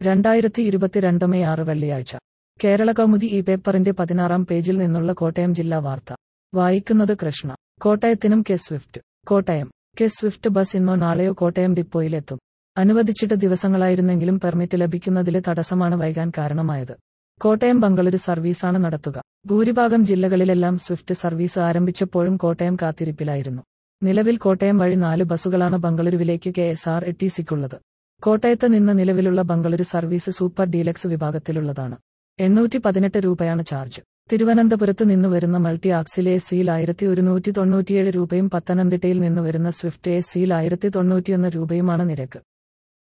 രണ്ടായിരത്തി ഇരുപത്തിരണ്ട് മെയ് ആറ് വെള്ളിയാഴ്ച കേരള കൗമുദി ഈ പേപ്പറിന്റെ പതിനാറാം പേജിൽ നിന്നുള്ള കോട്ടയം ജില്ലാ വാർത്ത വായിക്കുന്നത് കൃഷ്ണ കോട്ടയത്തിനും K swift Kottayam K swift bus ഇന്നോ നാളെയോ കോട്ടയം ഡിപ്പോയിലെത്തും അനുവദിച്ചിട്ട് ദിവസങ്ങളായിരുന്നെങ്കിലും പെർമിറ്റ് ലഭിക്കുന്നതിലെ തടസ്സമാണ് വൈകാൻ കാരണമായത് കോട്ടയം ബംഗളൂരു സർവീസാണ് നടത്തുക ഭൂരിഭാഗം ജില്ലകളിലെല്ലാം സ്വിഫ്റ്റ് സർവീസ് ആരംഭിച്ചപ്പോഴും കോട്ടയം കാത്തിരിപ്പിലായിരുന്നു നിലവിൽ കോട്ടയം വഴി നാല് ബസ്സുകളാണ് ബംഗളൂരുവിലേക്ക് കെ എസ് ആർ ടി സിക്കുള്ളത് കോട്ടയത്ത് നിന്ന് നിലവിലുള്ള ബംഗളൂരു സർവീസ് സൂപ്പർ ഡീലക്സ് വിഭാഗത്തിലുള്ളതാണ് എണ്ണൂറ്റി പതിനെട്ട് രൂപയാണ് ചാർജ് തിരുവനന്തപുരത്ത് നിന്ന് വരുന്ന മൾട്ടി ആക്സിൽ എ സിയിൽ ആയിരത്തി ഒരുന്നൂറ്റി തൊണ്ണൂറ്റിയേഴ് രൂപയും പത്തനംതിട്ടയിൽ നിന്ന് വരുന്ന സ്വിഫ്റ്റ് എ സിയിൽ ആയിരത്തി തൊണ്ണൂറ്റിയൊന്ന് രൂപയുമാണ് നിരക്ക്